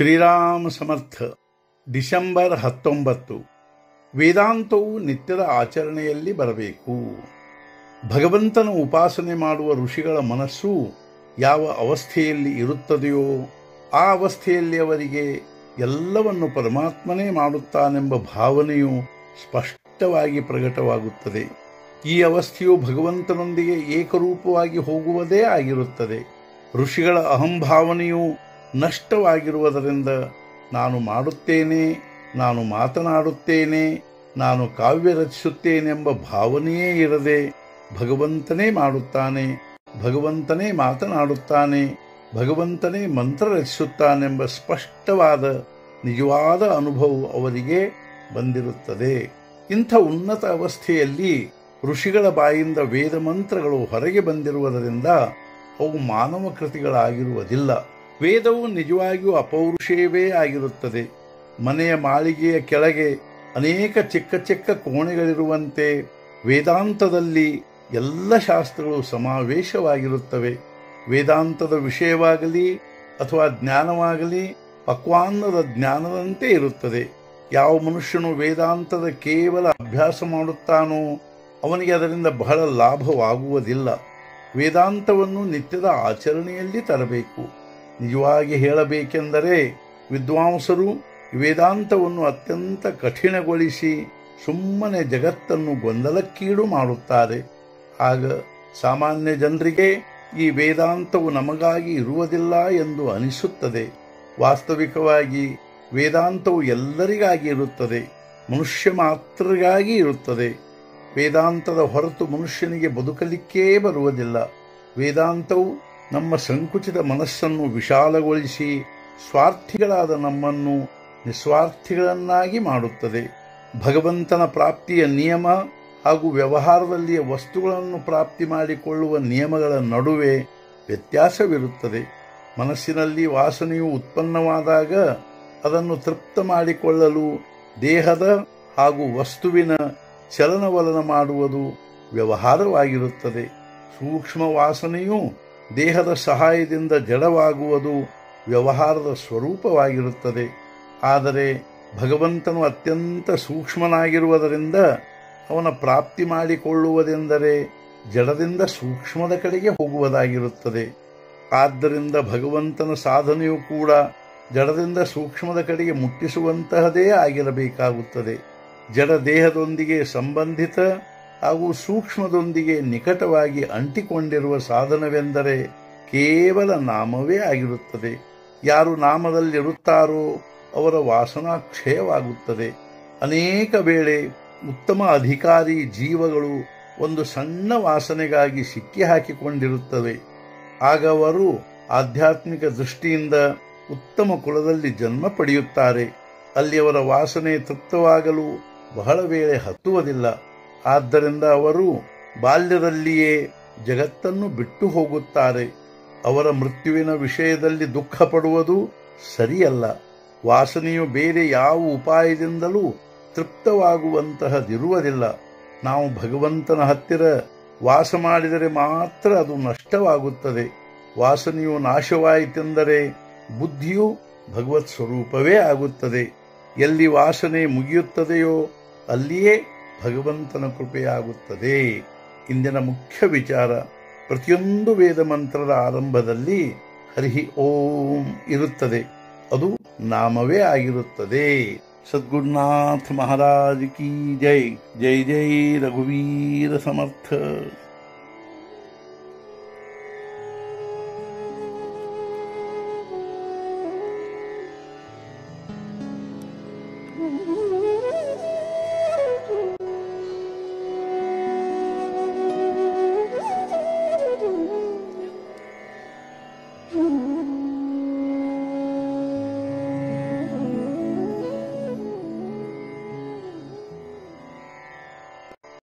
ಶ್ರೀರಾಮ ಸಮರ್ಥ December ಹತ್ತೊಂಬತ್ತು ವೇದಾಂತವು ನಿತ್ಯದ ಆಚರಣೆಯಲ್ಲಿ ಬರಬೇಕು ಭಗವಂತನ ಉಪಾಸನೆ ಮಾಡುವ ಋಷಿಗಳ ಮನಸ್ಸು ಯಾವ ಅವಸ್ಥೆಯಲ್ಲಿ ಇರುತ್ತದೆಯೋ ಆ ಅವಸ್ಥೆಯಲ್ಲಿ ಅವರಿಗೆ ಎಲ್ಲವನ್ನು ಪರಮಾತ್ಮನೇ ಮಾಡುತ್ತಾನೆಂಬ ಭಾವನೆಯು ಸ್ಪಷ್ಟವಾಗಿ ಪ್ರಕಟವಾಗುತ್ತದೆ ಈ ಅವಸ್ಥೆಯು ಭಗವಂತನೊಂದಿಗೆ ಏಕರೂಪವಾಗಿ ಹೋಗುವುದೇ ಆಗಿರುತ್ತದೆ ಋಷಿಗಳ ಅಹಂಭಾವನೆಯು ನಷ್ಟವಾಗಿರುವುದರಿಂದ ನಾನು ಮಾಡುತ್ತೇನೆ ನಾನು ಮಾತನಾಡುತ್ತೇನೆ ನಾನು ಕಾವ್ಯ ರಚಿಸುತ್ತೇನೆಂಬ ಭಾವನೆಯೇ ಇರದೆ ಭಗವಂತನೇ ಮಾಡುತ್ತಾನೆ ಭಗವಂತನೇ ಮಾತನಾಡುತ್ತಾನೆ ಭಗವಂತನೇ ಮಂತ್ರ ರಚಿಸುತ್ತಾನೆಂಬ ಸ್ಪಷ್ಟವಾದ ನಿಜವಾದ ಅನುಭವ ಅವರಿಗೆ ಬಂದಿರುತ್ತದೆ ಇಂಥ ಉನ್ನತ ಅವಸ್ಥೆಯಲ್ಲಿ ಋಷಿಗಳ ಬಾಯಿಂದ ವೇದ ಮಂತ್ರಗಳು ಹೊರಗೆ ಬಂದಿರುವುದರಿಂದ ಅವು ಮಾನವ ಕೃತಿಗಳಾಗಿರುವುದಿಲ್ಲ ವೇದವು ನಿಜವಾಗಿಯೂ ಅಪೌರುಷೇಯವೇ ಆಗಿರುತ್ತದೆ ಮನೆಯ ಮಾಳಿಗೆಯ ಕೆಳಗೆ ಅನೇಕ ಚಿಕ್ಕ ಚಿಕ್ಕ ಕೋಣೆಗಳಿರುವಂತೆ ವೇದಾಂತದಲ್ಲಿ ಎಲ್ಲ ಶಾಸ್ತ್ರಗಳು ಸಮಾವೇಶವಾಗಿರುತ್ತವೆ ವೇದಾಂತದ ವಿಷಯವಾಗಲಿ ಅಥವಾ ಜ್ಞಾನವಾಗಲಿ ಪಕ್ವಾನ್ನದ ಜ್ಞಾನದಂತೆ ಇರುತ್ತದೆ ಯಾವ ಮನುಷ್ಯನು ವೇದಾಂತದ ಕೇವಲ ಅಭ್ಯಾಸ ಮಾಡುತ್ತಾನೋ ಅವನಿಗೆ ಅದರಿಂದ ಬಹಳ ಲಾಭವಾಗುವುದಿಲ್ಲ ವೇದಾಂತವನ್ನು ನಿತ್ಯದ ಆಚರಣೆಯಲ್ಲಿ ತರಬೇಕು ನಿಜವಾಗಿ ಹೇಳಬೇಕೆಂದರೆ ವಿದ್ವಾಂಸರು ವೇದಾಂತವನ್ನು ಅತ್ಯಂತ ಕಠಿಣಗೊಳಿಸಿ ಸುಮ್ಮನೆ ಜಗತ್ತನ್ನು ಗೊಂದಲಕ್ಕೀಡು ಮಾಡುತ್ತಾರೆ ಆಗ ಸಾಮಾನ್ಯ ಜನರಿಗೆ ಈ ವೇದಾಂತವು ನಮಗಾಗಿ ಇರುವುದಿಲ್ಲ ಎಂದು ಅನಿಸುತ್ತದೆ ವಾಸ್ತವಿಕವಾಗಿ ವೇದಾಂತವು ಎಲ್ಲರಿಗಾಗಿ ಇರುತ್ತದೆ ಮನುಷ್ಯ ಮಾತ್ರಗಾಗಿ ಇರುತ್ತದೆ ವೇದಾಂತದ ಹೊರತು ಮನುಷ್ಯನಿಗೆ ಬದುಕಲಿಕ್ಕೇ ಬರುವುದಿಲ್ಲ ವೇದಾಂತವು ನಮ್ಮ ಸಂಕುಚಿತ ಮನಸ್ಸನ್ನು ವಿಶಾಲಗೊಳಿಸಿ ಸ್ವಾರ್ಥಿಗಳಾದ ನಮ್ಮನ್ನು ನಿಸ್ವಾರ್ಥಿಗಳನ್ನಾಗಿ ಮಾಡುತ್ತದೆ ಭಗವಂತನ ಪ್ರಾಪ್ತಿಯ ನಿಯಮ ಹಾಗೂ ವ್ಯವಹಾರದಲ್ಲಿಯ ವಸ್ತುಗಳನ್ನು ಪ್ರಾಪ್ತಿ ಮಾಡಿಕೊಳ್ಳುವ ನಿಯಮಗಳ ನಡುವೆ ವ್ಯತ್ಯಾಸವಿರುತ್ತದೆ ಮನಸ್ಸಿನಲ್ಲಿ ವಾಸನೆಯು ಉತ್ಪನ್ನವಾದಾಗ ಅದನ್ನು ತೃಪ್ತ ಮಾಡಿಕೊಳ್ಳಲು ದೇಹದ ಹಾಗೂ ವಸ್ತುವಿನ ಚಲನವಲನ ಮಾಡುವುದು ವ್ಯವಹಾರವಾಗಿರುತ್ತದೆ ಸೂಕ್ಷ್ಮ ವಾಸನೆಯು ದೇಹದ ಸಹಾಯದಿಂದ ಜಡವಾಗುವುದು ವ್ಯವಹಾರದ ಸ್ವರೂಪವಾಗಿರುತ್ತದೆ ಆದರೆ ಭಗವಂತನು ಅತ್ಯಂತ ಸೂಕ್ಷ್ಮನಾಗಿರುವುದರಿಂದ ಅವನ ಪ್ರಾಪ್ತಿ ಮಾಡಿಕೊಳ್ಳುವುದೆಂದರೆ ಜಡದಿಂದ ಸೂಕ್ಷ್ಮದ ಕಡೆಗೆ ಹೋಗುವುದಾಗಿರುತ್ತದೆ ಆದ್ದರಿಂದ ಭಗವಂತನ ಸಾಧನೆಯು ಕೂಡ ಜಡದಿಂದ ಸೂಕ್ಷ್ಮದ ಕಡೆಗೆ ಮುಟ್ಟಿಸುವಂತಹದೇ ಆಗಿರಬೇಕಾಗುತ್ತದೆ ಜಡ ದೇಹದೊಂದಿಗೆ ಸಂಬಂಧಿತ ಹಾಗೂ ಸೂಕ್ಷ್ಮದೊಂದಿಗೆ ನಿಕಟವಾಗಿ ಅಂಟಿಕೊಂಡಿರುವ ಸಾಧನವೆಂದರೆ ಕೇವಲ ನಾಮವೇ ಆಗಿರುತ್ತದೆ ಯಾರು ನಾಮದಲ್ಲಿರುತ್ತಾರೋ ಅವರ ವಾಸನಾ ಕ್ಷಯವಾಗುತ್ತದೆ ಅನೇಕ ವೇಳೆ ಉತ್ತಮ ಅಧಿಕಾರಿ ಜೀವಗಳು ಒಂದು ಸಣ್ಣ ವಾಸನೆಗಾಗಿ ಸಿಕ್ಕಿ ಹಾಕಿಕೊಂಡಿರುತ್ತವೆ ಆಗ ಅವರು ಆಧ್ಯಾತ್ಮಿಕ ದೃಷ್ಟಿಯಿಂದ ಉತ್ತಮ ಕುಲದಲ್ಲಿ ಜನ್ಮ ಪಡೆಯುತ್ತಾರೆ ಅಲ್ಲಿ ಅವರ ವಾಸನೆ ತೃಪ್ತವಾಗಲು ಬಹಳ ವೇಳೆ ಹತ್ತುವುದಿಲ್ಲ ಆದ್ದರಿಂದ ಅವರು ಬಾಲ್ಯದಲ್ಲಿಯೇ ಜಗತ್ತನ್ನು ಬಿಟ್ಟು ಹೋಗುತ್ತಾರೆ ಅವರ ಮೃತ್ಯುವಿನ ವಿಷಯದಲ್ಲಿ ದುಃಖ ಪಡುವುದು ಸರಿಯಲ್ಲ ವಾಸನೆಯು ಬೇರೆ ಯಾವ ಉಪಾಯದಿಂದಲೂ ತೃಪ್ತವಾಗುವಂತಹದಿರುವುದಿಲ್ಲ ನಾವು ಭಗವಂತನ ಹತ್ತಿರ ವಾಸ ಮಾಡಿದರೆ ಮಾತ್ರ ಅದು ನಷ್ಟವಾಗುತ್ತದೆ ವಾಸನೆಯು ನಾಶವಾಯಿತೆಂದರೆ ಬುದ್ಧಿಯು ಭಗವತ್ ಸ್ವರೂಪವೇ ಆಗುತ್ತದೆ ಎಲ್ಲಿ ವಾಸನೆ ಮುಗಿಯುತ್ತದೆಯೋ ಅಲ್ಲಿಯೇ ಭಗವಂತನ ಕೃಪೆಯಾಗುತ್ತದೆ ಇಂದಿನ ಮುಖ್ಯ ವಿಚಾರ ಪ್ರತಿಯೊಂದು ವೇದ ಮಂತ್ರದ ಆರಂಭದಲ್ಲಿ ಹರಿಹಿ ಓಂ ಇರುತ್ತದೆ ಅದು ನಾಮವೇ ಆಗಿರುತ್ತದೆ ಸದ್ಗುರುನಾಥ ಮಹಾರಾಜ್ ಕಿ ಜೈ ಜೈ ಜೈ ರಘುವೀರ ಸಮರ್ಥ Mm-hmm.